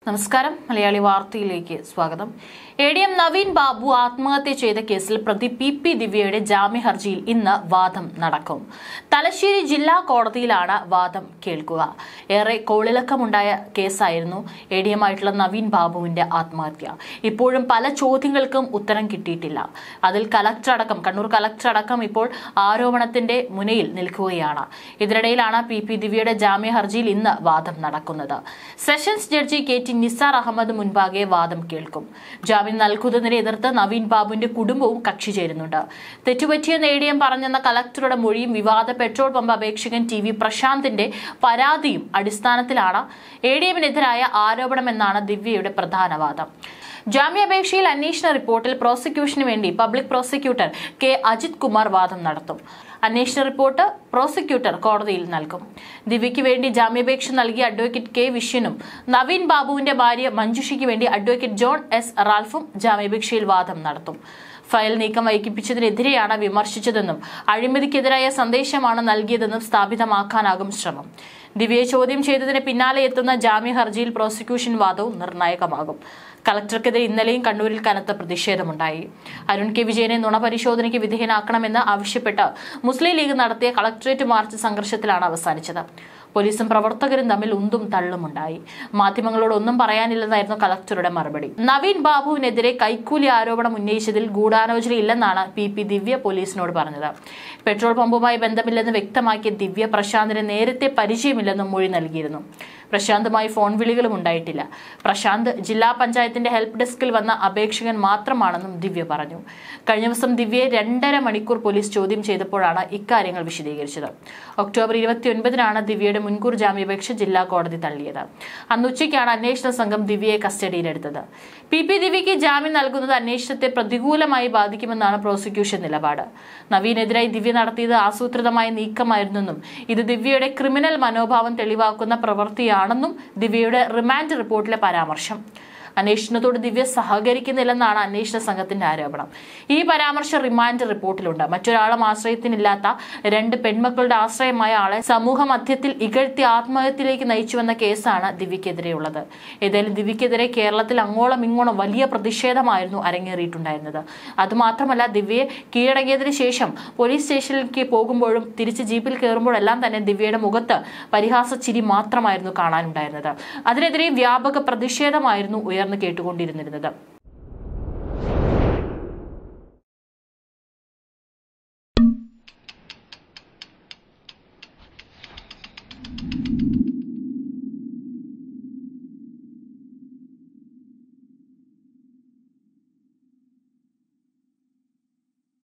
നമസ്കാരം മലയാളി വാർത്തയിലേക്ക് സ്വാഗതം A D M Naveen Babu ആത്മഹത്യ ചെയ്ത കേസിൽ പ്രതി പി പി ദിവ്യയുടെ ജാമ്യ ഹർജിയിൽ ഇന്ന് വാദം നടക്കും തലശ്ശേരി ജില്ലാ കോടതിയിലാണ് വാദം കേൾക്കുക ഏറെ കോളിളക്കമുണ്ടായ കേസായിരുന്നു എ ഡി എം ആയിട്ടുള്ള നവീൻ ബാബുവിന്റെ ആത്മഹത്യ ഇപ്പോഴും പല ചോദ്യങ്ങൾക്കും ഉത്തരം കിട്ടിയിട്ടില്ല അതിൽ കലക്ടർ അടക്കം കണ്ണൂർ കലക്ടർ അടക്കം ഇപ്പോൾ ആരോപണത്തിന്റെ മുനയിൽ നിൽക്കുകയാണ് ഇതിനിടയിലാണ് പി പി ദിവ്യയുടെ ജാമ്യ ഹർജിയിൽ ഇന്ന് വാദം നടക്കുന്നത് sessions judge K T Nisar Ahammed മുൻപാകെ വാദം കേൾക്കും ജാമ്യം നൽകുന്നതിനെ എതിർത്ത് നവീൻ ബാബുവിന്റെ കുടുംബവും കക്ഷി ചേരുന്നുണ്ട് തെറ്റുപറ്റിയെന്ന് എ ഡി എം പറഞ്ഞെന്ന കലക്ടറുടെ മൊഴിയും വിവാദ പെട്രോൾ പമ്പ് അപേക്ഷകൻ ടി വി പ്രശാന്തിന്റെ പരാതിയും അടിസ്ഥാനത്തിലാണ് എ ഡി എമ്മിനെതിരായ ആരോപണമെന്നാണ് ദിവ്യയുടെ പ്രധാന വാദം ജാമ്യാപേക്ഷയിൽ അന്വേഷണ റിപ്പോർട്ടിൽ പ്രോസിക്യൂഷന് വേണ്ടി public prosecutor K Ajith Kumar വാദം നടത്തും അന്വേഷണ റിപ്പോർട്ട് പ്രോസിക്യൂട്ടർ കോടതിയിൽ നൽകും ദിവ്യയ്ക്ക് വേണ്ടി ജാമ്യാപേക്ഷ നൽകിയ അഡ്വക്കേറ്റ് കെ വിഷ്യനും നവീൻ ബാബുവിന്റെ ഭാര്യ മഞ്ജുഷയ്ക്ക് വേണ്ടി അഡ്വക്കേറ്റ് ജോൺ എസ് റാൽഫും ജാമ്യാപേക്ഷയിൽ വാദം നടത്തും ഫയൽ നീക്കം വൈകിപ്പിച്ചതിനെതിരെയാണ് വിമർശിച്ചതെന്നും അഴിമതിക്കെതിരായ സന്ദേശമാണ് നൽകിയതെന്നും സ്ഥാപിതമാക്കാനാകും ശ്രമം ദിവ്യയെ ചോദ്യം ചെയ്തതിന് പിന്നാലെ എത്തുന്ന ജാമ്യ ഹർജിയിൽ പ്രോസിക്യൂഷൻ വാദവും നിർണായകമാകും കളക്ടർക്കെതിരെ ഇന്നലെയും കണ്ണൂരിൽ കനത്ത പ്രതിഷേധമുണ്ടായി അരുൺ കെ വിജയനെ നുണപരിശോധനയ്ക്ക് വിധേയനാക്കണമെന്ന് ആവശ്യപ്പെട്ട് മുസ്ലിം ലീഗ് നടത്തിയ കളക്ടറേറ്റ് മാർച്ച് സംഘർഷത്തിലാണ് അവസാനിച്ചത് പോലീസും പ്രവർത്തകരും തമ്മിൽ ഉന്തും തള്ളുമുണ്ടായി മാധ്യമങ്ങളോട് ഒന്നും പറയാനില്ലെന്നായിരുന്നു കളക്ടറുടെ മറുപടി നവീൻ ബാബുവിനെതിരെ കൈക്കൂലി ആരോപണം ഉന്നയിച്ചതിൽ ഗൂഢാലോചന ഇല്ലെന്നാണ് പി പി ദിവ്യ പോലീസിനോട് പറഞ്ഞത് പെട്രോൾ പമ്പുമായി ബന്ധമില്ലെന്ന് വ്യക്തമാക്കിയ ദിവ്യ പ്രശാന്തിന് നേരത്തെ പരിചയമില്ലെന്നും മൊഴി നൽകിയിരുന്നു പ്രശാന്തുമായി ഫോൺ വിളികളും ഉണ്ടായിട്ടില്ല പ്രശാന്ത് ജില്ലാ പഞ്ചായത്തിന്റെ ഹെൽപ്പ് ഡെസ്കിൽ വന്ന അപേക്ഷകൻ മാത്രമാണെന്നും ദിവ്യ പറഞ്ഞു കഴിഞ്ഞ ദിവസം ദിവ്യയെ രണ്ടര മണിക്കൂർ പോലീസ് ചോദ്യം ചെയ്തപ്പോഴാണ് ഇക്കാര്യങ്ങൾ വിശദീകരിച്ചത് ഒക്ടോബർ ഇരുപത്തിയൊൻപതിനാണ് ദിവ്യയുടെ മുൻകൂർ ജാമ്യാപേക്ഷ ജില്ലാ കോടതി തള്ളിയത് അന്ന് ഉച്ചയ്ക്കാണ് അന്വേഷണ സംഘം ദിവ്യയെ കസ്റ്റഡിയിലെടുത്തത് പി പി ദിവ്യയ്ക്ക് ജാമ്യം നൽകുന്നത് അന്വേഷണത്തെ പ്രതികൂലമായി ബാധിക്കുമെന്നാണ് പ്രോസിക്യൂഷൻ നിലപാട് നവീനെതിരായി ദിവ്യ നടത്തിയത് ആസൂത്രിതമായ നീക്കമായിരുന്നെന്നും ഇത് ദിവ്യയുടെ ക്രിമിനൽ മനോഭാവം തെളിവാക്കുന്ന പ്രവൃത്തിയാണെന്നും ദിവ്യയുടെ റിമാൻഡ് റിപ്പോർട്ടിലെ പരാമർശം അന്വേഷണത്തോട് ദിവ്യ സഹകരിക്കുന്നില്ലെന്നാണ് അന്വേഷണ സംഘത്തിന്റെ ആരോപണം ഈ പരാമർശം റിമാൻഡ് റിപ്പോർട്ടിലുണ്ട് മറ്റൊരാളും ആശ്രയത്തിനില്ലാത്ത രണ്ട് പെൺമക്കളുടെ ആശ്രയമായ ആളെ സമൂഹ മധ്യത്തിൽ ഇകഴ്ത്തി ആത്മഹത്യയിലേക്ക് നയിച്ചുവെന്ന കേസാണ് ദിവ്യക്കെതിരെയുള്ളത് ഏതായാലും ദിവ്യക്കെതിരെ കേരളത്തിൽ അങ്ങോളം ഇങ്ങോളം വലിയ പ്രതിഷേധമായിരുന്നു അരങ്ങേറിയിട്ടുണ്ടായിരുന്നത് അതുമാത്രമല്ല ദിവ്യയെ കീഴടങ്ങിയതിനു ശേഷം പോലീസ് സ്റ്റേഷനിലേക്ക് പോകുമ്പോഴും തിരിച്ച് ജീപ്പിൽ കയറുമ്പോഴെല്ലാം തന്നെ ദിവ്യയുടെ മുഖത്ത് പരിഹാസ ചിരി മാത്രമായിരുന്നു കാണാനുണ്ടായിരുന്നത് അതിനെതിരെ വ്യാപക പ്രതിഷേധമായിരുന്നു ഉയർന്നു കേട്ടുകൊണ്ടിരുന്നിരുന്നത്